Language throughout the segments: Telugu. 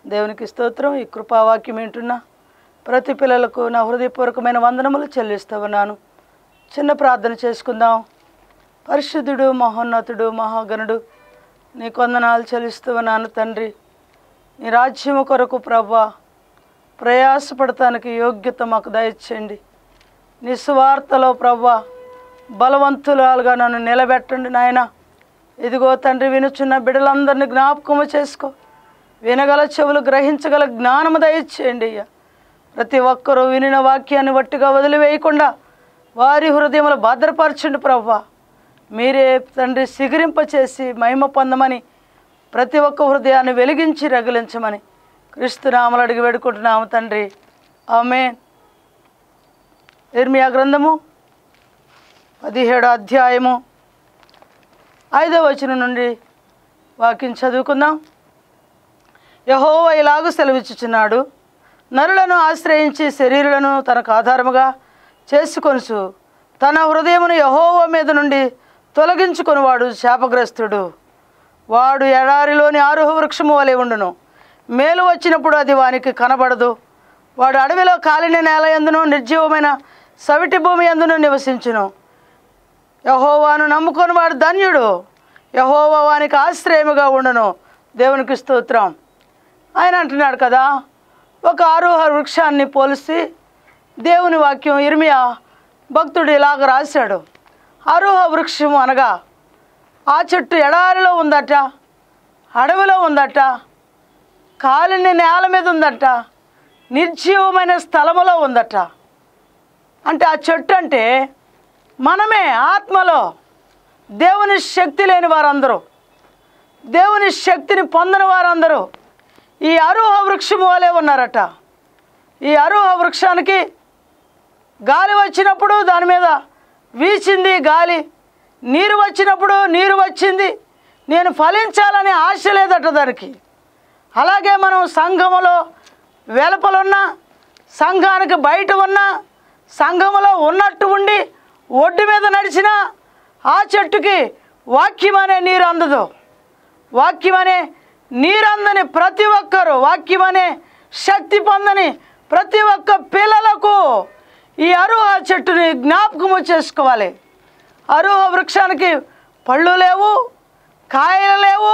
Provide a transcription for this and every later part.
దేవునికి స్తోత్రం ఈ కృపావాక్యం వింటున్నా ప్రతి పిల్లలకు నా హృదయపూర్వకమైన వందనములు చెల్లిస్తూ ఉన్నాను చిన్న ప్రార్థన చేసుకుందాం పరిశుద్ధుడు మహోన్నతుడు మహాగణుడు నీ కొందనాలు చెల్లిస్తూ ఉన్నాను తండ్రి నీ రాజ్యము కొరకు ప్రభా ప్రయాసపడటానికి యోగ్యత మాకు దయచేయండి నీ సువార్తలో ప్రభా బలవంతురాలుగా నన్ను నిలబెట్టండి నాయన ఇదిగో తండ్రి వినుచున్న బిడ్డలందరినీ జ్ఞాపకము చేసుకో వినగల చెవులు గ్రహించగల జ్ఞానము దయచేయండి అయ్యా ప్రతి ఒక్కరూ వినిన వాక్యాన్ని వట్టిగా వదిలివేయకుండా వారి హృదయములు భద్రపరచండి ప్రభా మీరే తండ్రి సిగిరింప చేసి మహిమ పొందమని ప్రతి ఒక్క హృదయాన్ని వెలిగించి రగిలించమని క్రీస్తు నామలు అడిగి వేడుకుంటున్నాము తండ్రి ఆమె ఇర్మియా గ్రంథము పదిహేడో అధ్యాయము ఐదో వచనం నుండి వాక్యం చదువుకుందాం యహోవ ఇలాగూ సెలవిచ్చుచున్నాడు నరులను ఆశ్రయించి శరీరులను తనకు ఆధారముగా చేసుకొనుచు తన హృదయమును యహోవ మీద నుండి తొలగించుకొనివాడు శాపగ్రస్తుడు వాడు ఎడారిలోని ఆరుహ వృక్షము వలె ఉండును మేలు వచ్చినప్పుడు అది వానికి కనబడదు వాడు అడవిలో కాలిన నేల ఎందును నిర్జీవమైన సవిటి భూమి ఎందును నివసించును యహోవాను నమ్ముకొని వాడు ధన్యుడు యహోవా వానికి ఆశ్రయముగా ఉండును దేవునికి స్తోత్రం ఆయన అంటున్నాడు కదా ఒక ఆరోహ వృక్షాన్ని పోలిసి దేవుని వాక్యం ఇర్మియా భక్తుడు ఇలాగ రాశాడు ఆరోహ వృక్షం అనగా ఆ చెట్టు ఎడారిలో ఉందట అడవిలో ఉందట కాలిని నేల మీద ఉందట నిర్జీవమైన స్థలములో ఉందట అంటే ఆ చెట్టు అంటే మనమే ఆత్మలో దేవుని శక్తి లేని వారందరూ దేవుని శక్తిని పొందని వారందరూ ఈ అరుహ వృక్షము వలె ఉన్నారట ఈ అరుహ వృక్షానికి గాలి వచ్చినప్పుడు దాని మీద వీచింది గాలి నీరు వచ్చినప్పుడు నీరు వచ్చింది నేను ఫలించాలనే ఆశ లేదట దానికి అలాగే మనం సంఘములో వెలుపలున్నా సంఘానికి బయట ఉన్నా సంఘములో ఉన్నట్టు ఉండి ఒడ్డు మీద నడిచినా ఆ చెట్టుకి వాక్యం అనే నీరు అందదు వాక్యం అనే నీరు అందని ప్రతి ఒక్కరు వాక్యం అనే శక్తి పొందని ప్రతి ఒక్క పిల్లలకు ఈ అరుహ చెట్టుని జ్ఞాపకము చేసుకోవాలి అరుహ వృక్షానికి పళ్ళు లేవు కాయలు లేవు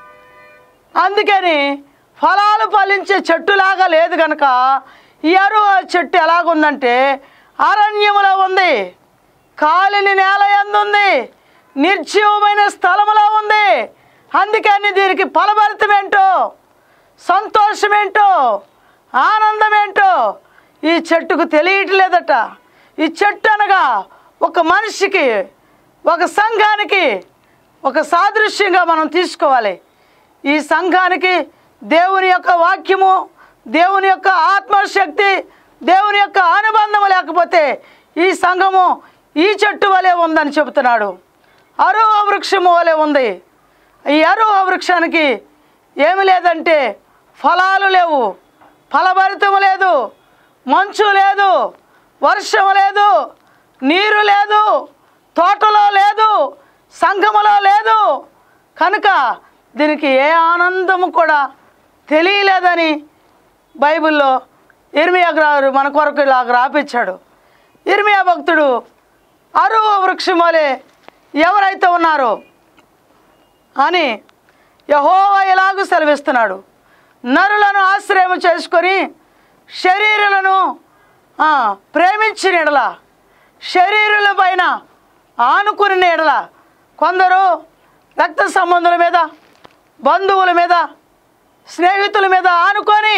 అందుకని ఫలాలు ఫలించే చెట్టులాగా లేదు కనుక ఈ అరుహ చెట్టు ఎలాగుందంటే అరణ్యములో ఉంది కాలిని నేల ఉంది నిర్జీవమైన స్థలములో ఉంది అందుకని దీనికి ఫలభరితం ఏంటో సంతోషం ఏంటో ఆనందం ఏంటో ఈ చెట్టుకు తెలియట్లేదట ఈ చెట్టు అనగా ఒక మనిషికి ఒక సంఘానికి ఒక సాదృశ్యంగా మనం తీసుకోవాలి ఈ సంఘానికి దేవుని యొక్క వాక్యము దేవుని యొక్క ఆత్మశక్తి దేవుని యొక్క అనుబంధము లేకపోతే ఈ సంఘము ఈ చెట్టు వలె ఉందని చెబుతున్నాడు అరుహ వృక్షము వలె ఉంది ఈ అరుహ వృక్షానికి ఏమి లేదంటే ఫలాలు లేవు ఫలభరితము లేదు మంచు లేదు వర్షం లేదు నీరు లేదు తోటలో లేదు సంఘములో లేదు కనుక దీనికి ఏ ఆనందము కూడా తెలియలేదని బైబిల్లో ఇర్మియా గారు మన కొరకు ఇలాగ రాపించాడు ఇర్మియా భక్తుడు అరువు వృక్షం వలె ఎవరైతే ఉన్నారో అని యహోవా ఇలాగూ సెలవిస్తున్నాడు నరులను ఆశ్రయం చేసుకొని శరీరులను ఆ, ప్రేమించిన ఎడల శరీరుల పైన ఆనుకుని ఎడల కొందరు రక్త సంబంధుల మీద బంధువుల మీద స్నేహితుల మీద ఆనుకొని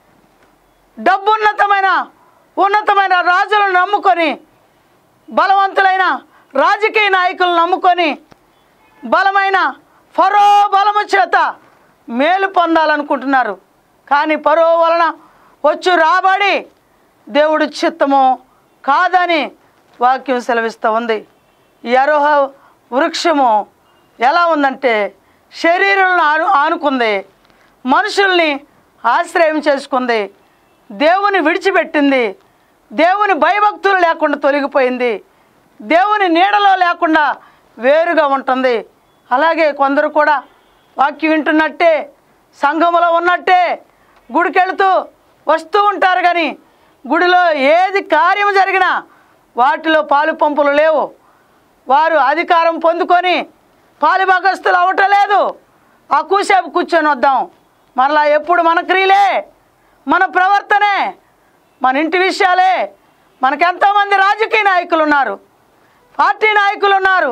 డబ్బున్నతమైన ఉన్నతమైన రాజులను నమ్ముకొని బలవంతులైన రాజకీయ నాయకులను నమ్ముకొని బలమైన ఫరో బలము చేత మేలు పొందాలనుకుంటున్నారు కానీ ఫరో వలన వచ్చు రాబడి దేవుడి చిత్తము కాదని వాక్యం సెలవిస్తూ ఉంది ఈ అరోహ వృక్షము ఎలా ఉందంటే శరీరాలను ఆను ఆనుకుంది మనుషుల్ని ఆశ్రయం చేసుకుంది దేవుని విడిచిపెట్టింది దేవుని భయభక్తులు లేకుండా తొలగిపోయింది దేవుని నీడలో లేకుండా వేరుగా ఉంటుంది అలాగే కొందరు కూడా వాక్యం వింటున్నట్టే సంఘములో ఉన్నట్టే గుడికి వెళుతూ వస్తూ ఉంటారు కానీ గుడిలో ఏది కార్యం జరిగినా వాటిలో పాలు పంపులు లేవు వారు అధికారం పొందుకొని పాలిభాగస్తులు అవటం లేదు ఆ కూసేపు కూర్చొని వద్దాం మరలా ఎప్పుడు మన క్రియలే మన ప్రవర్తనే మన ఇంటి విషయాలే మనకెంతోమంది రాజకీయ నాయకులు ఉన్నారు పార్టీ నాయకులు ఉన్నారు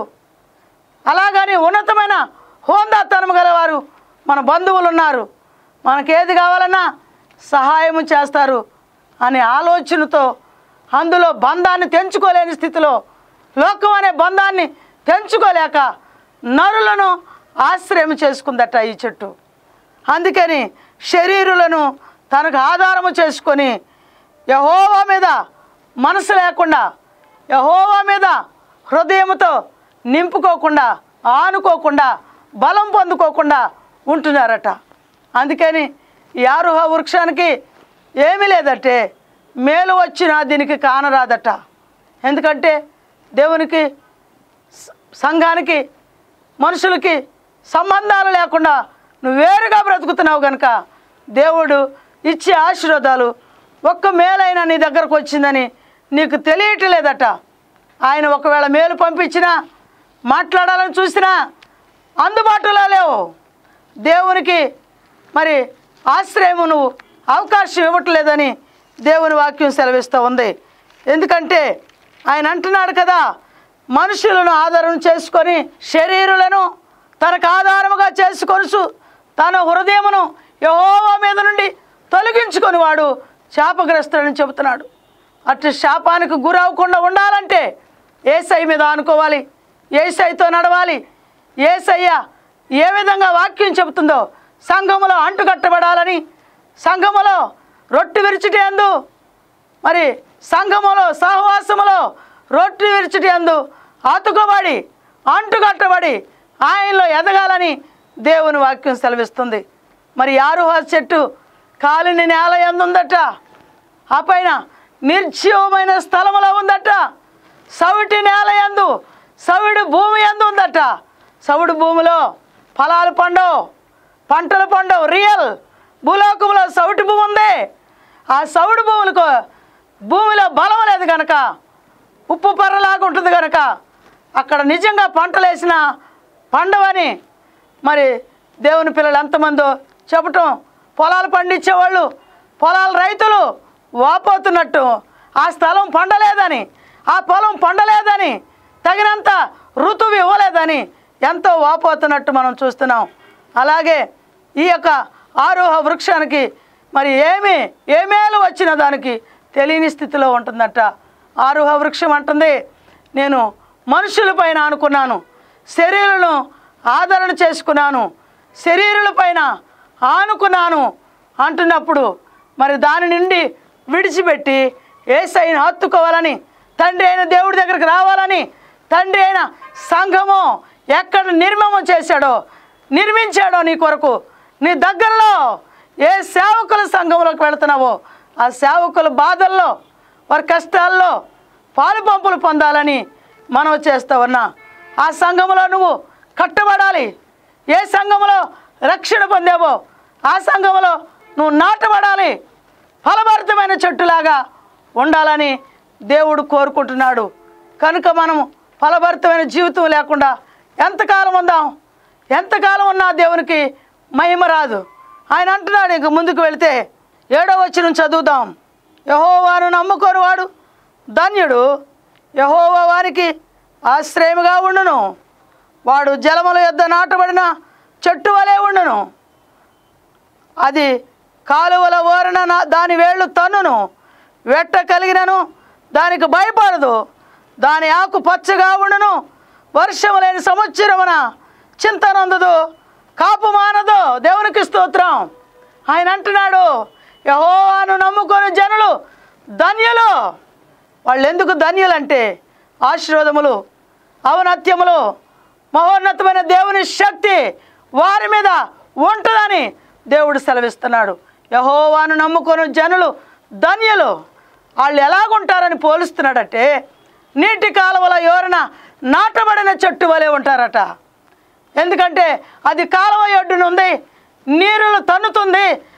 అలాగని ఉన్నతమైన హోందాతనం గలవారు మన బంధువులు ఉన్నారు మనకేది కావాలన్నా సహాయం చేస్తారు అనే ఆలోచనతో అందులో బంధాన్ని తెంచుకోలేని స్థితిలో లోకం అనే బంధాన్ని తెంచుకోలేక నరులను ఆశ్రయం చేసుకుందట ఈ చెట్టు అందుకని శరీరులను తనకు ఆధారము చేసుకొని యహోవా మీద మనసు లేకుండా యహోవా మీద హృదయముతో నింపుకోకుండా ఆనుకోకుండా బలం పొందుకోకుండా ఉంటున్నారట అందుకని ఈ ఆరుహ వృక్షానికి ఏమీ లేదటే మేలు వచ్చినా దీనికి కానరాదట ఎందుకంటే దేవునికి స- సంఘానికి మనుషులకి సంబంధాలు లేకుండా నువ్వు వేరుగా బ్రతుకుతున్నావు కనుక దేవుడు ఇచ్చే ఆశీర్వాదాలు ఒక్క మేలైనా నీ దగ్గరకు వచ్చిందని నీకు తెలియట్లేదట ఆయన ఒకవేళ మేలు పంపించినా మాట్లాడాలని చూసినా అందుబాటులో లేవు దేవునికి మరి ఆశ్రయము నువ్వు అవకాశం ఇవ్వట్లేదని దేవుని వాక్యం సెలవిస్తూ ఉంది ఎందుకంటే ఆయన అంటున్నాడు కదా మనుషులను ఆధారం చేసుకొని శరీరులను తనకు ఆధారముగా చేసుకొనుచు తన హృదయమును యహోవా మీద నుండి తొలగించుకొని వాడు శాపగ్రస్తుడని చెబుతున్నాడు అటు శాపానికి గురవకుండా ఉండాలంటే ఏసై మీద ఆనుకోవాలి ఏసైతో నడవాలి ఏసయ్య ఏ విధంగా వాక్యం చెబుతుందో సంఘములో అంటుకట్టబడాలని సంఘములో రొట్టె విరిచిటి అందు మరి సంఘములో సహవాసములో రొట్టె విరిచిటి అందు ఆతుకోబడి అంటుకట్టబడి ఆయనలో ఎదగాలని దేవుని వాక్యం సెలవిస్తుంది మరి ఆరుహ చెట్టు కాలిని నేల ఎందుందట ఆ పైన నిర్జీవమైన స్థలములో ఉందట సవిటి నేల యందు సవిడి భూమి ఎందు ఉందట సవిడి భూమిలో ఫలాలు పండవు పంటలు పండవు రియల్ భూలోకంలో సవిటి భూమి ఉంది ఆ సవిడి భూములకు భూమిలో బలం లేదు కనుక ఉప్పు పర్రలాగా ఉంటుంది కనుక అక్కడ నిజంగా పంటలు వేసిన పండవని మరి దేవుని పిల్లలు ఎంతమందో చెప్పటం పొలాలు పండించేవాళ్ళు పొలాల రైతులు వాపోతున్నట్టు ఆ స్థలం పండలేదని ఆ పొలం పండలేదని తగినంత ఋతువు ఇవ్వలేదని ఎంతో వాపోతున్నట్టు మనం చూస్తున్నాం అలాగే ఈ యొక్క ఆరోహ వృక్షానికి మరి ఏమి ఏమేలు వచ్చిన దానికి తెలియని స్థితిలో ఉంటుందట ఆరోహ వృక్షం అంటుంది నేను మనుషులపైన అనుకున్నాను శరీరులను ఆదరణ చేసుకున్నాను శరీరులపైన ఆనుకున్నాను అంటున్నప్పుడు మరి దాని నుండి విడిచిపెట్టి ఏసైని హత్తుకోవాలని తండ్రి అయిన దేవుడి దగ్గరికి రావాలని తండ్రి అయిన సంఘము ఎక్కడ నిర్మమం చేశాడో నిర్మించాడో నీ కొరకు నీ దగ్గరలో ఏ సేవకుల సంఘంలోకి వెళుతున్నావో ఆ సేవకుల బాధల్లో వారి కష్టాల్లో పాలు పంపులు పొందాలని మనం చేస్తా ఉన్నా ఆ సంఘములో నువ్వు కట్టబడాలి ఏ సంఘములో రక్షణ పొందావో ఆ సంఘములో నువ్వు నాటబడాలి ఫలభరితమైన చెట్టులాగా ఉండాలని దేవుడు కోరుకుంటున్నాడు కనుక మనం ఫలభరితమైన జీవితం లేకుండా ఎంతకాలం ఉందాం ఎంతకాలం ఉన్నా దేవునికి మహిమ రాదు ఆయన అంటున్నాడు ఇంక ముందుకు వెళితే ఏడో వచ్చిన చదువుదాం యహోవాను నమ్ముకోని వాడు ధన్యుడు యహోవా వారికి ఆశ్రయముగా ఉండును వాడు జలముల యొద్ద నాటబడిన చెట్టు వలె ఉండును అది కాలువల ఓరన నా- దాని వేళ్ళు తన్నును వెట్ట కలిగినను దానికి భయపడదు దాని ఆకు పచ్చగా ఉండును వర్షము లేని సంవత్సరమున చింతనందదు కాపు మానదు దేవునికి స్తోత్రం ఆయన అంటున్నాడు యహోవాను నమ్ముకొని జనులు ధన్యులు వాళ్ళు ఎందుకు ధన్యులంటే ఆశీర్వాదములు ఔన్నత్యములు మహోన్నతమైన దేవుని శక్తి వారి మీద ఉంటుందని దేవుడు సెలవిస్తున్నాడు యహోవాను నమ్ముకొని జనులు ధన్యులు వాళ్ళు ఎలాగుంటారని పోలుస్తున్నాడంటే నీటి కాలువల ఎవరైనా నాటబడిన చెట్టు వలె ఉంటారట ఎందుకంటే అది కాలువ ఒడ్డున ఉంది నీరులు తన్నుతుంది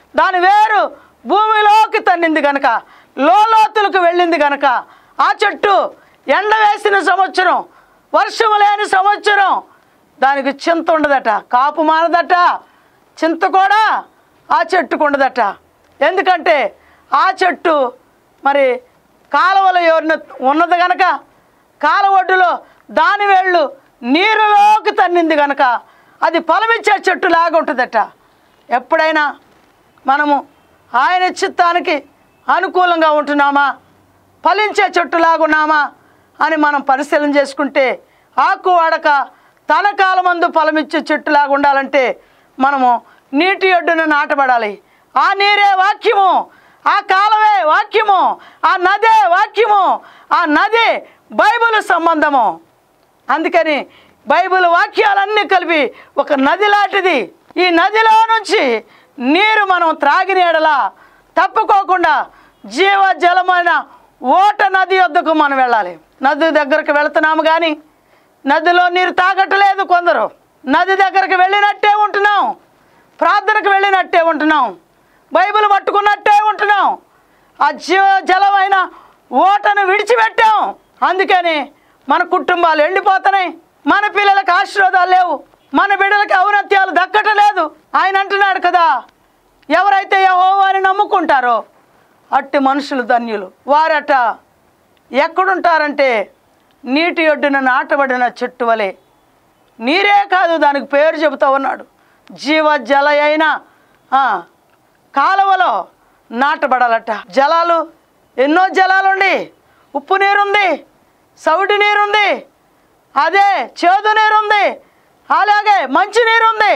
దాని వేరు భూమిలోకి తన్నింది గనక లోతులకు వెళ్ళింది గనక ఆ చెట్టు ఎండ వేసిన సంవత్సరం వర్షం లేని సంవత్సరం దానికి చింత ఉండదట కాపు మానదట చింత కూడా ఆ చెట్టుకు ఉండదట ఎందుకంటే ఆ చెట్టు మరి కాలువల ఎవరిన ఉన్నది గనక కాలవొడ్డులో దాని వేళ్ళు నీరులోకి తన్నింది గనక అది ఫలమిచ్చే చెట్టు లాగా ఉంటుందట ఎప్పుడైనా మనము ఆయన చిత్తానికి అనుకూలంగా ఉంటున్నామా ఫలించే చెట్టులాగా ఉన్నామా అని మనం పరిశీలన చేసుకుంటే ఆకు వాడక తన కాలమందు ఫలమిచ్చే చెట్టులాగా ఉండాలంటే మనము నీటి ఒడ్డున నాటబడాలి ఆ నీరే వాక్యము ఆ కాలమే వాక్యము ఆ నదే వాక్యము ఆ నది బైబిల్ సంబంధము అందుకని బైబిల్ వాక్యాలన్నీ కలిపి ఒక నది లాంటిది ఈ నదిలో నుంచి నీరు మనం త్రాగిన ఎడల తప్పుకోకుండా జీవ జలమైన ఓట నది వద్దకు మనం వెళ్ళాలి నది దగ్గరకు వెళుతున్నాము కానీ నదిలో నీరు తాగట్లేదు కొందరు నది దగ్గరకు వెళ్ళినట్టే ఉంటున్నాం ప్రార్థనకు వెళ్ళినట్టే ఉంటున్నాం బైబిల్ పట్టుకున్నట్టే ఉంటున్నాం ఆ జీవ జలమైన ఓటను విడిచిపెట్టాం అందుకని మన కుటుంబాలు ఎండిపోతున్నాయి మన పిల్లలకు ఆశీర్వాదాలు లేవు మన బిడ్డలకు ఔన్నత్యాలు దక్కటం లేదు ఆయన అంటున్నాడు కదా ఎవరైతే యహోవాని నమ్ముకుంటారో అట్టి మనుషులు ధన్యులు వారట ఎక్కడుంటారంటే నీటి ఒడ్డున నాటబడిన చెట్టు వలె నీరే కాదు దానికి పేరు చెబుతా ఉన్నాడు జీవ జల అయిన ఆ, కాలువలో నాటబడాలట జలాలు ఎన్నో జలాలుండి ఉప్పు నీరుంది సౌటి నీరుంది అదే చేదు నీరుంది అలాగే మంచి నీరుంది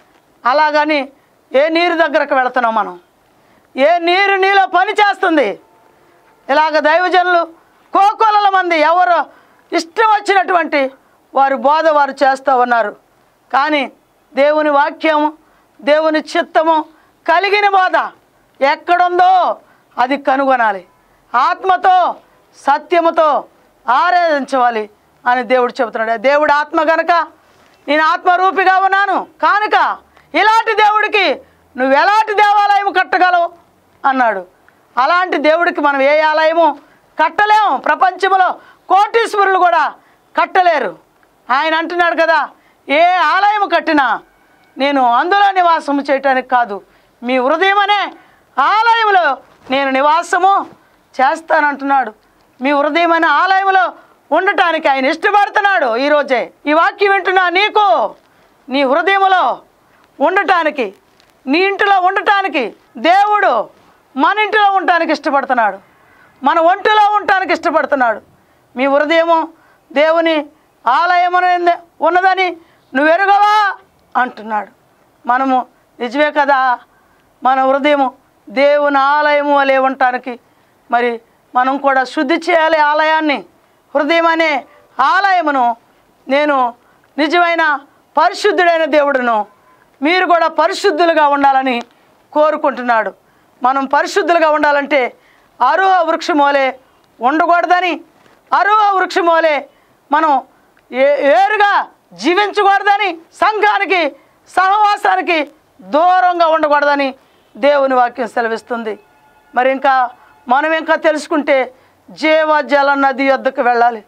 అలాగని ఏ నీరు దగ్గరకు వెళుతున్నాం మనం ఏ నీరు నీలో పని చేస్తుంది ఇలాగ దైవజనులు కోకొలల మంది ఎవరు ఇష్టం వచ్చినటువంటి వారి బోధ వారు చేస్తూ ఉన్నారు కానీ దేవుని వాక్యము దేవుని చిత్తము కలిగిన బోధ ఎక్కడుందో అది కనుగొనాలి ఆత్మతో సత్యముతో ఆరాధించవాలి అని దేవుడు చెబుతున్నాడు దేవుడు ఆత్మ గనక నేను ఆత్మరూపిగా ఉన్నాను కానుక ఇలాంటి దేవుడికి నువ్వు ఎలాంటి దేవాలయం కట్టగలవు అన్నాడు అలాంటి దేవుడికి మనం ఏ ఆలయము కట్టలేము ప్రపంచంలో కోటీశ్వరులు కూడా కట్టలేరు ఆయన అంటున్నాడు కదా ఏ ఆలయం కట్టినా నేను అందులో నివాసము చేయటానికి కాదు మీ హృదయం అనే ఆలయంలో నేను నివాసము చేస్తానంటున్నాడు మీ హృదయం అనే ఆలయంలో ఉండటానికి ఆయన ఇష్టపడుతున్నాడు ఈరోజే ఈ వాక్యం వింటున్నా నీకు నీ హృదయంలో ఉండటానికి నీ ఇంటిలో ఉండటానికి దేవుడు మన ఇంటిలో ఉండటానికి ఇష్టపడుతున్నాడు మన ఒంటిలో ఉండటానికి ఇష్టపడుతున్నాడు మీ హృదయము దేవుని ఆలయం ఉన్నదని నువ్వు ఎరుగవా అంటున్నాడు మనము నిజమే కదా మన హృదయము దేవుని ఆలయము వలె ఉండటానికి మరి మనం కూడా శుద్ధి చేయాలి ఆలయాన్ని హృదయం అనే ఆలయమును నేను నిజమైన పరిశుద్ధుడైన దేవుడును మీరు కూడా పరిశుద్ధులుగా ఉండాలని కోరుకుంటున్నాడు మనం పరిశుద్ధులుగా ఉండాలంటే అరుహ వృక్షమోలే ఉండకూడదని అరుహ వృక్షమోలే మనం ఏ ఏరుగా జీవించకూడదని సంఘానికి సహవాసానికి దూరంగా ఉండకూడదని దేవుని వాక్యం సెలవిస్తుంది మరి ఇంకా మనం ఇంకా తెలుసుకుంటే జీవజల నది వద్దకు వెళ్ళాలి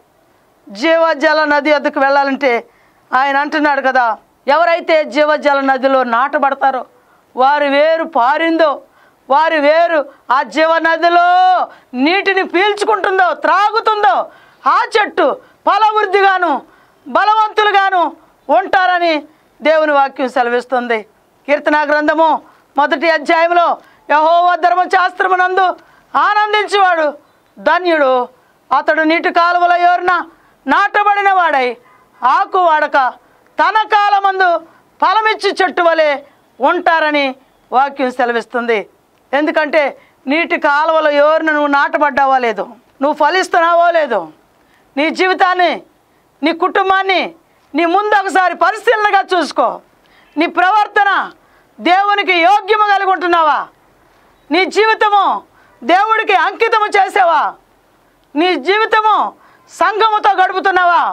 జీవజల నది వద్దకు వెళ్ళాలంటే ఆయన అంటున్నాడు కదా ఎవరైతే జీవజల నదిలో నాటబడతారో వారి వేరు పారిందో వారి వేరు ఆ జీవ నదిలో నీటిని పీల్చుకుంటుందో త్రాగుతుందో ఆ చెట్టు ఫలవృద్ధిగాను బలవంతులుగాను ఉంటారని దేవుని వాక్యం సెలవిస్తుంది కీర్తనా గ్రంథము మొదటి అధ్యాయంలో యహోవ ధర్మశాస్త్రమునందు ఆనందించేవాడు ధన్యుడు అతడు నీటి కాలువల యోరున నాటబడిన వాడై ఆకు వాడక తన కాలమందు ఫలమిచ్చి చెట్టు వలె ఉంటారని వాక్యం సెలవిస్తుంది ఎందుకంటే నీటి కాలువల ఎవరిని నువ్వు నాటబడ్డావో లేదు నువ్వు ఫలిస్తున్నావో లేదు నీ జీవితాన్ని నీ కుటుంబాన్ని నీ ముందు ఒకసారి పరిశీలనగా చూసుకో నీ ప్రవర్తన దేవునికి యోగ్యము కలిగి ఉంటున్నావా నీ జీవితము దేవుడికి అంకితము చేసావా నీ జీవితము సంఘముతో గడుపుతున్నావా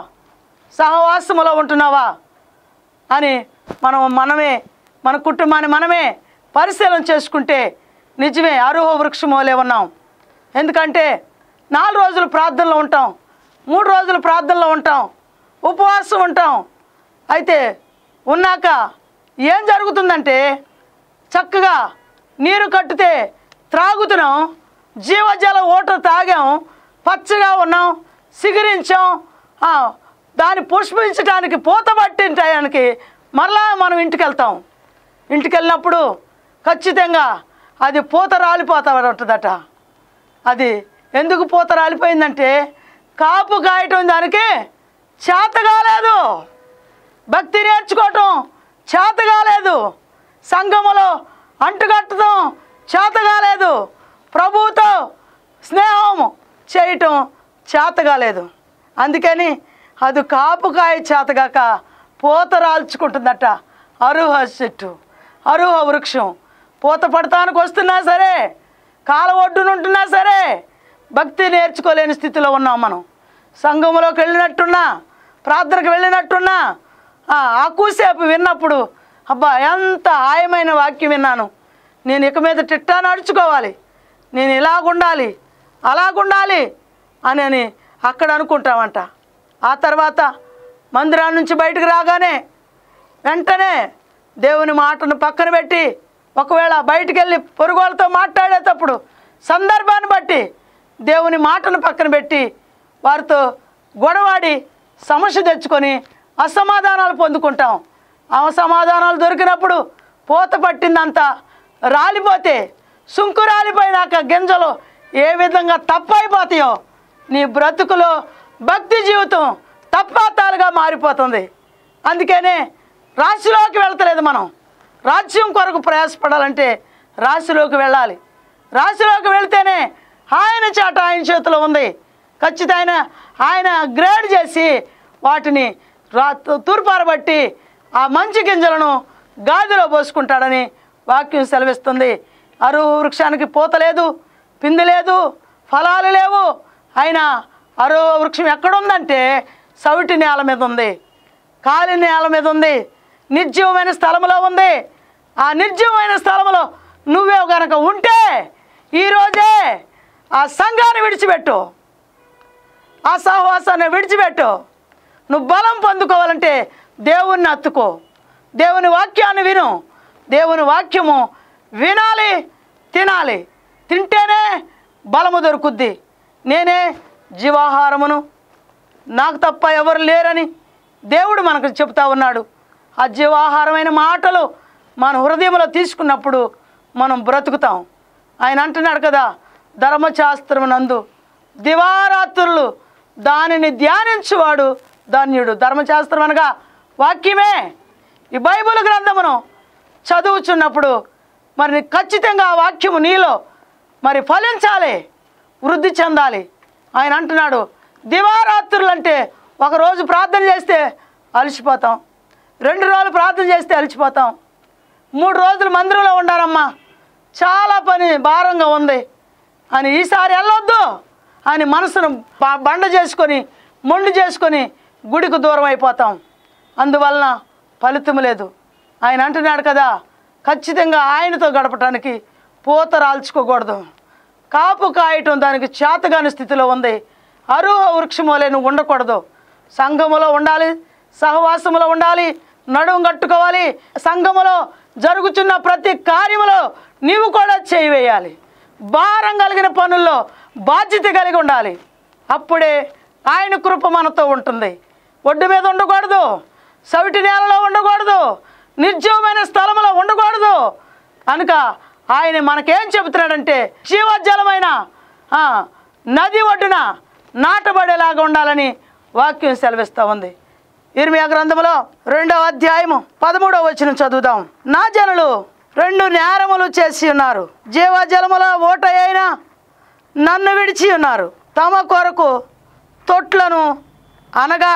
సహవాసములో ఉంటున్నావా అని మనం మనమే మన కుటుంబాన్ని మనమే పరిశీలన చేసుకుంటే నిజమే అరుహ వృక్షమోలే ఉన్నాం ఎందుకంటే నాలుగు రోజులు ప్రార్థనలో ఉంటాం మూడు రోజులు ప్రార్థనలో ఉంటాం ఉపవాసం ఉంటాం అయితే ఉన్నాక ఏం జరుగుతుందంటే చక్కగా నీరు కట్టితే త్రాగుతున్నాం జీవజల ఓట తాగాం పచ్చగా ఉన్నాం సిగిరించాం ఆ, దాన్ని పుష్పించడానికి పూత పట్టిన టయానికి మరలా మనం ఇంటికి వెళ్తాం ఇంటికి వెళ్ళినప్పుడు ఖచ్చితంగా అది పూత రాలిపోతా ఉంటుందట అది ఎందుకు పూత రాలిపోయిందంటే కాపు కాయటం దానికి చేత కాలేదు భక్తి నేర్చుకోవటం చేత కాలేదు సంఘములో అంటుకట్టడం చేత కాలేదు ప్రభువుతో స్నేహం చేయటం చేత కాలేదు అందుకని అది కాపుకాయ చేతగాక పూత రాల్చుకుంటుందట అరుహ చెట్టు అరుహ వృక్షం పూత పడతానికి వస్తున్నా సరే కాల ఒడ్డునుంటున్నా సరే భక్తి నేర్చుకోలేని స్థితిలో ఉన్నాం మనం సంఘంలోకి వెళ్ళినట్టున్నా ప్రార్థనకు వెళ్ళినట్టున్నా ఆ, ఎక్కువసేపు విన్నప్పుడు అబ్బా ఎంత హాయమైన వాక్యం విన్నాను నేను ఇక మీద తిట్టా నడుచుకోవాలి నేను ఇలాగుండాలి అలాగుండాలి అని అని అక్కడ అనుకుంటామంట ఆ తర్వాత మందిరాల నుంచి బయటకు రాగానే వెంటనే దేవుని మాటను పక్కన పెట్టి ఒకవేళ బయటికి వెళ్ళి పొరుగులతో మాట్లాడేటప్పుడు సందర్భాన్ని బట్టి దేవుని మాటను పక్కన పెట్టి వారితో గొడవాడి సమస్య తెచ్చుకొని అసమాధానాలు పొందుకుంటాం అసమాధానాలు దొరికినప్పుడు పూత పట్టిందంతా రాలిపోతే సుంకు రాలిపోయినాక గింజలు ఏ విధంగా తప్పైపోతాయో నీ బ్రతుకులో భక్తి జీవితం తప్పాతాలుగా మారిపోతుంది అందుకనే రాశిలోకి వెళ్తలేదు మనం రాజ్యం కొరకు ప్రయాసపడాలంటే రాశిలోకి వెళ్ళాలి రాశిలోకి వెళ్తేనే ఆయన చాట ఆయన చేతిలో ఉంది ఖచ్చితమైన ఆయన గ్రేడ్ చేసి వాటిని రా తూర్పారబట్టి ఆ మంచి గింజలను గాదిలో పోసుకుంటాడని వాక్యం సెలవిస్తుంది అరువు వృక్షానికి పూత లేదు పిండి లేదు ఫలాలు లేవు అయినా అరువు వృక్షం ఎక్కడుందంటే సవిటి నేల మీద ఉంది కాలి నేల మీద ఉంది నిర్జీవమైన స్థలంలో ఉంది ఆ నిర్జీవమైన స్థలంలో నువ్వే కనుక ఉంటే ఈరోజే ఆ సంఘాన్ని విడిచిపెట్టు ఆ సహవాసాన్ని విడిచిపెట్టు నువ్వు బలం పొందుకోవాలంటే దేవుణ్ణి అత్తుకో దేవుని వాక్యాన్ని విను దేవుని వాక్యము వినాలి తినాలి తింటేనే బలము దొరుకుద్ది నేనే జీవాహారమును నాకు తప్ప ఎవరు లేరని దేవుడు మనకు చెప్తా ఉన్నాడు ఆ జీవాహారమైన మాటలు మన హృదయంలో తీసుకున్నప్పుడు మనం బ్రతుకుతాం ఆయన అంటున్నాడు కదా ధర్మశాస్త్రమునందు దివారాత్రులు దానిని ధ్యానించువాడు ధన్యుడు ధర్మశాస్త్రం అనగా వాక్యమే ఈ బైబిల్ గ్రంథమును చదువుచున్నప్పుడు మరి ఖచ్చితంగా ఆ వాక్యము నీలో మరి ఫలించాలి వృద్ధి చెందాలి ఆయన అంటున్నాడు దివారాత్రులు అంటే ఒకరోజు ప్రార్థన చేస్తే అలసిపోతాం రెండు రోజులు ప్రార్థన చేస్తే అలసిపోతాం మూడు రోజులు మందిరంలో ఉండాలమ్మా చాలా పని భారంగా ఉంది అని ఈసారి వెళ్ళొద్దు అని మనసును బ- బండ చేసుకొని మొండి చేసుకొని గుడికి దూరం అయిపోతాం అందువలన ఫలితం లేదు ఆయన అంటున్నాడు కదా ఖచ్చితంగా ఆయనతో గడపటానికి పూత రాల్చుకోకూడదు కాపు కాయటం దానికి చేతగాని స్థితిలో ఉంది అరుహ వృక్షములే నువ్వు ఉండకూడదు సంఘములో ఉండాలి సహవాసములో ఉండాలి నడుము కట్టుకోవాలి సంఘములో జరుగుతున్న ప్రతి కార్యములో నీవు కూడా చేయి వేయాలి భారం కలిగిన పనుల్లో బాధ్యత కలిగి ఉండాలి అప్పుడే ఆయన కృప మనతో ఉంటుంది ఒడ్డు మీద ఉండకూడదు సవిటి నేలలో ఉండకూడదు నిర్జీవమైన స్థలంలో ఉండకూడదు కనుక ఆయన మనకేం చెబుతున్నాడంటే జీవజలమైన ఆ, నది ఒడ్డున నాటబడేలాగా ఉండాలని వాక్యం సెలవిస్తూ ఉంది ఇర్మియా గ్రంథములో రెండవ అధ్యాయము పదమూడవ వచనం చదువుదాం నా జనులు రెండు నేరములు చేసి ఉన్నారు జీవజలముల ఓట అయినా నన్ను విడిచి ఉన్నారు తమ కొరకు తొట్లను అనగా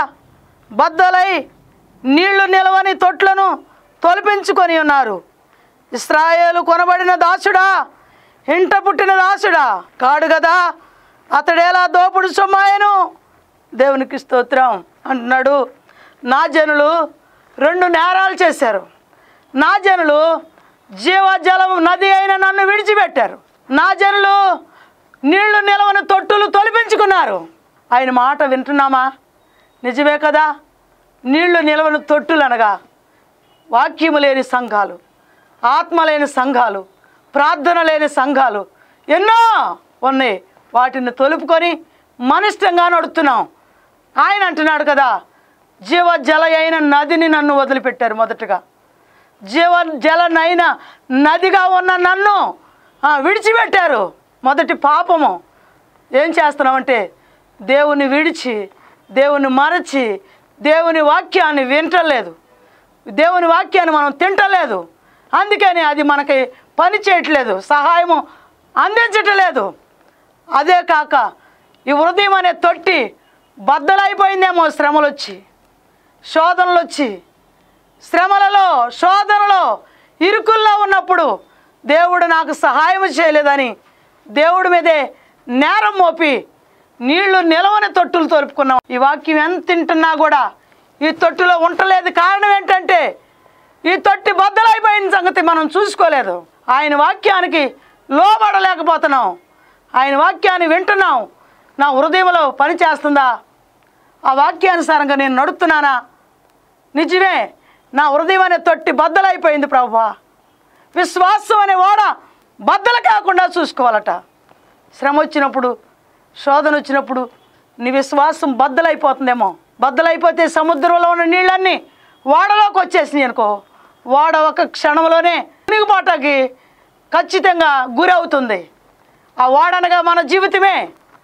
బద్దలై నీళ్లు నిలవని తొట్లను తొలిపించుకొని ఉన్నారు ఇస్రాయేలు కొనబడిన దాసుడా ఇంట పుట్టిన దాసుడా కాడు కదా అతడేలా దోపుడు సొమ్మాయను దేవునికి స్తోత్రం అంటున్నాడు నా జనులు రెండు నేరాలు చేశారు నా జనులు జీవజలం నది అయిన నన్ను విడిచిపెట్టారు నా జనులు నీళ్లు నిలవని తొట్టులు తొలిపించుకున్నారు ఆయన మాట వింటున్నామా నిజమే కదా నీళ్లు నిలవని తొట్టులు అనగా వాక్యము లేని సంఘాలు ఆత్మ లేని సంఘాలు ప్రార్థన లేని సంఘాలు ఎన్నో ఉన్నాయి వాటిని తొలుపుకొని మనిష్టంగా నడుస్తున్నాం ఆయన అంటున్నాడు కదా జీవ జల అయిన నదిని నన్ను వదిలిపెట్టారు మొదటగా జీవ జలనైన నదిగా ఉన్న నన్ను ఆ, విడిచిపెట్టారు మొదటి పాపము ఏం చేస్తున్నామంటే దేవుని విడిచి దేవుని మరచి దేవుని వాక్యాన్ని వింటలేదు దేవుని వాక్యాన్ని మనం తింటలేదు అందుకని అది మనకి పని చేయట్లేదు సహాయము అందించట్లేదు అదే కాక ఈ హృదయం అనే తొట్టి బద్దలైపోయిందేమో శ్రమలు వచ్చి శోధనలు వచ్చి శ్రమలలో శోధనలో ఇరుకుల్లో ఉన్నప్పుడు దేవుడు నాకు సహాయం చేయలేదని దేవుడి మీదే నేరం మోపి నీళ్లు నిలవని తొట్టులు తొలుపుకున్నాం ఈ వాక్యం ఎంత తింటున్నా కూడా ఈ తొట్టులో ఉండలేదు కారణం ఏంటంటే ఈ తొట్టి బద్దలైపోయిన సంగతి మనం చూసుకోలేదు ఆయన వాక్యానికి లోబడలేకపోతున్నాం ఆయన వాక్యాన్ని వింటున్నాం నా హృదయంలో పని చేస్తుందా ఆ వాక్యానుసారంగా నేను నడుస్తున్నానా నిజమే నా హృదయం అనే తొట్టి బద్దలైపోయింది ప్రభువా విశ్వాసం అనే ఓడ బద్దలు కాకుండా చూసుకోవాలట శ్రమ వచ్చినప్పుడు శోధన వచ్చినప్పుడు నీ విశ్వాసం బద్దలైపోతుందేమో బద్దలైపోతే సముద్రంలో ఉన్న నీళ్ళన్నీ ఓడలోకి వచ్చేసినాయి అనుకో ఓడ ఒక క్షణంలోనే మునిగిపోటానికి ఖచ్చితంగా గురి అవుతుంది ఆ ఓడనగా మన జీవితమే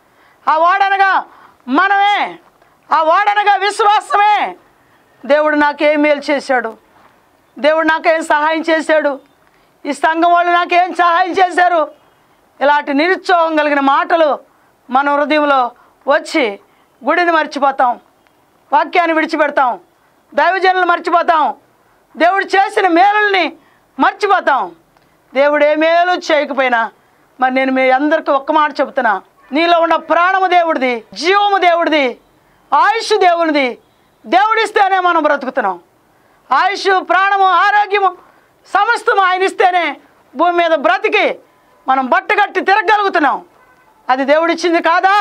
ఆ ఓడనగా మనమే ఆ ఓడనగా విశ్వాసమే దేవుడు నాకేం మేలు చేశాడు దేవుడు నాకేం సహాయం చేశాడు ఈ సంఘం వాళ్ళు నాకేం సహాయం చేశారు ఇలాంటి నిరుత్సాహం కలిగిన మాటలు మన హృదయంలో వచ్చి గుడిని మర్చిపోతాం వాక్యాన్ని విడిచిపెడతాం దైవజనులు మర్చిపోతాం దేవుడు చేసిన మేలుల్ని మర్చిపోతాం దేవుడు ఏ మేలు చేయకపోయినా మరి నేను మీ అందరికీ ఒక్క మాట చెబుతున్నా నీలో ఉన్న ప్రాణము దేవుడిది జీవము దేవుడిది ఆయుష్ దేవునిది దేవుడిస్తేనే మనం బ్రతుకుతున్నాం ఆయుష్ ప్రాణము ఆరోగ్యము సమస్తం ఆయన ఇస్తేనే భూమి మీద బ్రతికి మనం బట్టగట్టి తిరగలుగుతున్నాం అది దేవుడిచ్చింది కాదా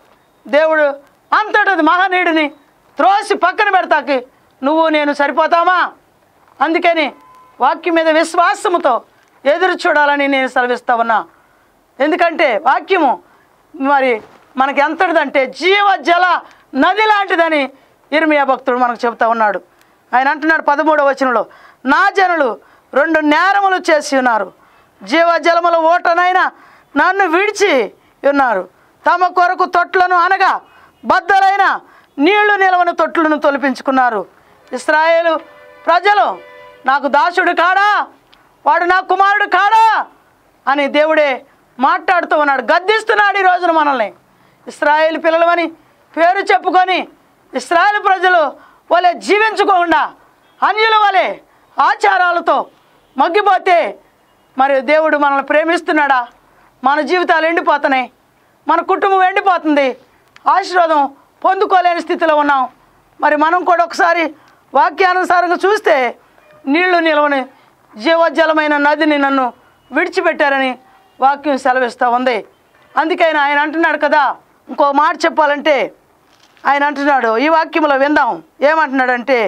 దేవుడు అంతటిది మహనీయుడిని త్రోసి పక్కన పెడతాకి నువ్వు నేను సరిపోతామా అందుకని వాక్యం మీద విశ్వాసముతో ఎదురు చూడాలని నేను సెలవిస్తా ఉన్నా ఎందుకంటే వాక్యము మరి మనకి ఎంతటిదంటే జీవ జల నది లాంటిదని ఇర్మియా భక్తుడు మనకు చెబుతా ఉన్నాడు ఆయన అంటున్నాడు పదమూడవ వచనంలో నా జనులు రెండు నేరములు చేసి ఉన్నారు జీవ జలముల ఓటనైనా నన్ను విడిచి ఉన్నారు తమ కొరకు తొట్లను అనగా బద్దలైన నీళ్లు నిలవని తొట్లను తొలిపించుకున్నారు ఇస్రాయేలు ప్రజలు నాకు దాసుడు కాడా వాడు నా కుమారుడు కాడా అని దేవుడే మాట్లాడుతూ ఉన్నాడు గద్దిస్తున్నాడు ఈ రోజున మనల్ని ఇస్రాయేల్ పిల్లలమని పేరు చెప్పుకొని ఇస్రాయేల్ ప్రజలు వాళ్ళే జీవించుకోకుండా అన్యుల వలె ఆచారాలతో మగ్గిపోతే మరి దేవుడు మనల్ని ప్రేమిస్తున్నాడా మన జీవితాలు ఎండిపోతున్నాయి మన కుటుంబం ఎండిపోతుంది ఆశీర్వాదం పొందుకోలేని స్థితిలో ఉన్నాం మరి మనం కూడా ఒకసారి వాక్యానుసారంగా చూస్తే నీళ్లు నిలవని జీవజలమైన నదిని నన్ను విడిచిపెట్టారని వాక్యం సెలవిస్తూ ఉంది అందుకని ఆయన అంటున్నాడు కదా ఇంకో మాట చెప్పాలంటే ఆయన అంటున్నాడు ఈ వాక్యంలో విందాం ఏమంటున్నాడంటే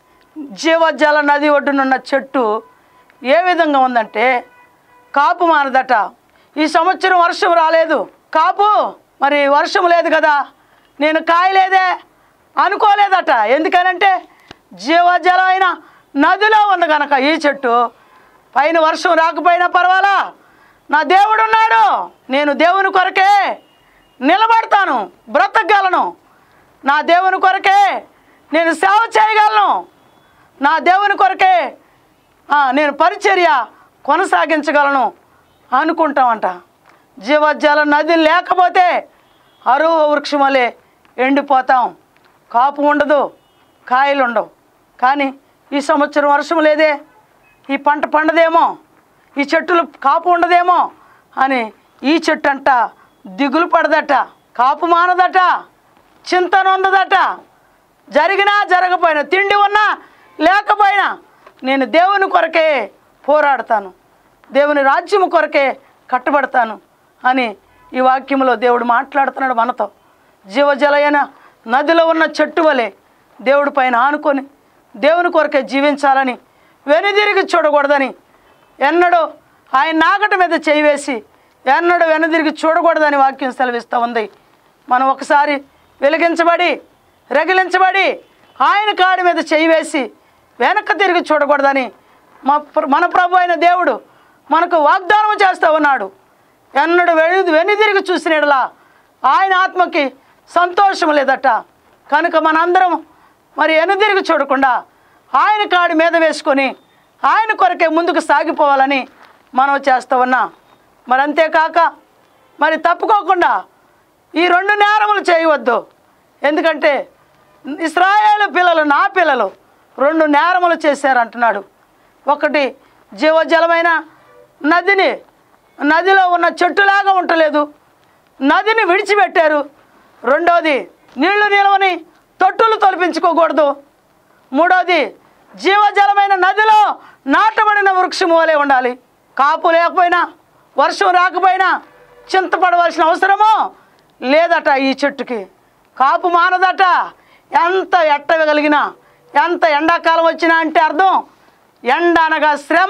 జీవజల నది ఒడ్డునున్న చెట్టు ఏ విధంగా ఉందంటే కాపు మానదట ఈ సంవత్సరం వర్షం రాలేదు కాపు మరి వర్షం లేదు కదా నేను కాయలేదే అనుకోలేదట ఎందుకనంటే జీవజలమైన నదిలో ఉంది కనుక ఈ చెట్టు పైన వర్షం రాకపోయినా పర్వాలా నా దేవుడు ఉన్నాడు నేను దేవుని కొరకే నిలబడతాను బ్రతకగలను నా దేవుని కొరకే నేను సేవ చేయగలను నా దేవుని కొరకే ఆ, నేను పరిచర్య కొనసాగించగలను అనుకుంటామంట జీవజల నది లేకపోతే అరువు వృక్షం వలె ఎండిపోతాం కాపు ఉండదు కాయలు ఉండవు కానీ ఈ సంవత్సరం వర్షం లేదే ఈ పంట పండదేమో ఈ చెట్టులు కాపు ఉండదేమో అని ఈ చెట్టు అంట దిగులు పడదట కాపు మానదట చింతన ఉండదట జరిగినా జరగపోయినా తిండి ఉన్నా లేకపోయినా నేను దేవుని కొరకే పోరాడతాను దేవుని రాజ్యము కొరకే కట్టుబడతాను అని ఈ వాక్యంలో దేవుడు మాట్లాడుతున్నాడు మనతో జీవజలయన నదిలో ఉన్న చెట్టు వలె దేవుడి పైన ఆనుకొని దేవుని కొరకే జీవించాలని వెనుదిరిగి చూడకూడదని ఎన్నడూ ఆయన నాగట మీద చేయి వేసి ఎన్నడూ వెనుదిరిగి చూడకూడదని వాక్యం సెలవిస్తూ ఉంది మనం ఒకసారి వెలిగించబడి రగిలించబడి ఆయన కాడి మీద చేయి వేసి వెనక్కి తిరిగి చూడకూడదని మా ప్ర- మన ప్రభు అయిన దేవుడు మనకు వాగ్దానం చేస్తూ ఉన్నాడు ఎన్నడు వెను వెనుదిరిగి చూసినలా ఆయన ఆత్మకి సంతోషం లేదట కనుక మనందరం మరి వెనుదిరిగి చూడకుండా ఆయన కాడి మీద వేసుకొని ఆయన కొరకే ముందుకు సాగిపోవాలని మనం చేస్తూ ఉన్నాం మరి అంతేకాక మరి తప్పుకోకుండా ఈ రెండు నేరములు చేయవద్దు ఎందుకంటే ఇస్రాయేలు పిల్లలు నా పిల్లలు రెండు నేరములు చేశారంటున్నాడు ఒకటి జీవజలమైన నదిని నదిలో ఉన్న చెట్టులాగా ఉండలేదు నదిని విడిచిపెట్టారు రెండోది నీళ్లు నిలవని తొట్టులు తొలపించుకోకూడదు మూడోది జీవజలమైన నదిలో నాటబడిన వృక్షము వలె ఉండాలి కాపు లేకపోయినా వర్షం రాకపోయినా చింతపడవలసిన అవసరమో లేదట ఈ చెట్టుకి కాపు మానదట ఎంత ఎట్టగలిగినా ఎంత ఎండాకాలం వచ్చినా అంటే అర్థం ఎండ అనగా శ్రమ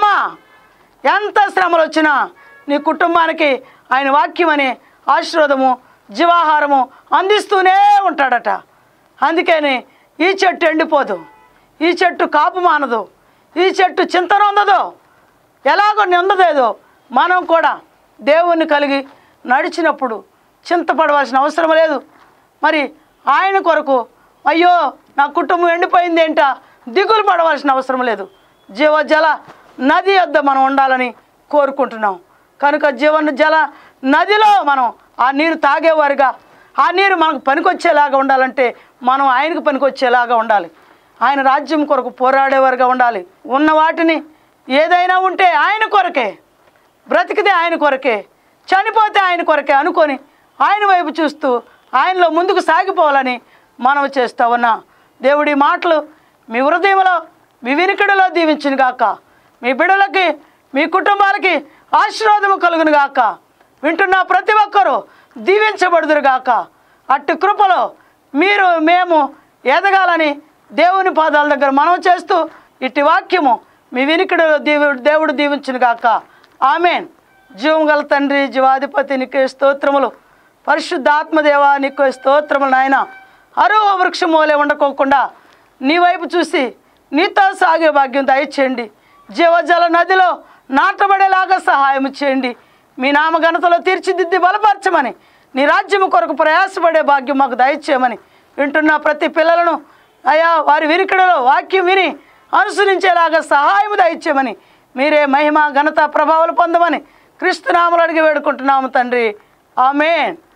ఎంత శ్రమలు వచ్చినా నీ కుటుంబానికి ఆయన వాక్యం అనే ఆశీర్వాదము జీవాహారము అందిస్తూనే ఉంటాడట అందుకని ఈ చెట్టు ఎండిపోదు ఈ చెట్టు కాపు మానదు ఈ చెట్టు చింతన ఉండదు ఎలాగో నిందదేదో మనం కూడా దేవుణ్ణి కలిగి నడిచినప్పుడు చింతపడవలసిన అవసరం లేదు మరి ఆయన కొరకు అయ్యో నా కుటుంబం ఎండిపోయింది ఏంట దిగులు పడవలసిన అవసరం లేదు జీవజల నది వద్ద మనం ఉండాలని కోరుకుంటున్నాం కనుక జీవన జల నదిలో మనం ఆ నీరు తాగేవారుగా ఆ నీరు మనకు పనికొచ్చేలాగా ఉండాలంటే మనం ఆయనకు పనికొచ్చేలాగా ఉండాలి ఆయన రాజ్యం కొరకు పోరాడేవారుగా ఉండాలి ఉన్న వాటిని ఏదైనా ఉంటే ఆయన కొరకే బ్రతికితే ఆయన కొరకే చనిపోతే ఆయన కొరకే అనుకొని ఆయన వైపు చూస్తూ ఆయనలో ముందుకు సాగిపోవాలని మనం చేస్తా ఉన్నా దేవుడి మాటలు మీ హృదయంలో మీ వినికిడిలో దీవించును గాక మీ బిడ్డలకి మీ కుటుంబాలకి ఆశీర్వాదము కలుగును గాక వింటున్న ప్రతి ఒక్కరూ దీవించబడుదురు గాక అట్టి కృపలో మీరు మేము ఎదగాలని దేవుని పాదాల దగ్గర మనం చేస్తూ ఇట్టి వాక్యము మీ వినికిడిలో దీవు దేవుడు దీవించును గాక ఆమెన్ జీవం గల తండ్రి జీవాధిపతి నీకే స్తోత్రములు పరిశుద్ధాత్మదేవా నీకు స్తోత్రములు నాయన అరువ వృక్షం వలె ఉండకోకుండా నీ వైపు చూసి నీతో సాగే భాగ్యం దయచేయండి జీవజల నదిలో నాటబడేలాగా సహాయం చేయండి మీ నామ ఘనతలో తీర్చిదిద్ది బలపరచమని నీ రాజ్యము కొరకు ప్రయాసపడే భాగ్యం మాకు దయచేయమని వింటున్న ప్రతి పిల్లలను అయా వారి వినికిడిలో వాక్యం విని అనుసరించేలాగా సహాయం దయచేయమని మీరే మహిమ ఘనత ప్రభావాలు పొందమని క్రీస్తునామలు అడిగి వేడుకుంటున్నాము తండ్రి ఆమెన్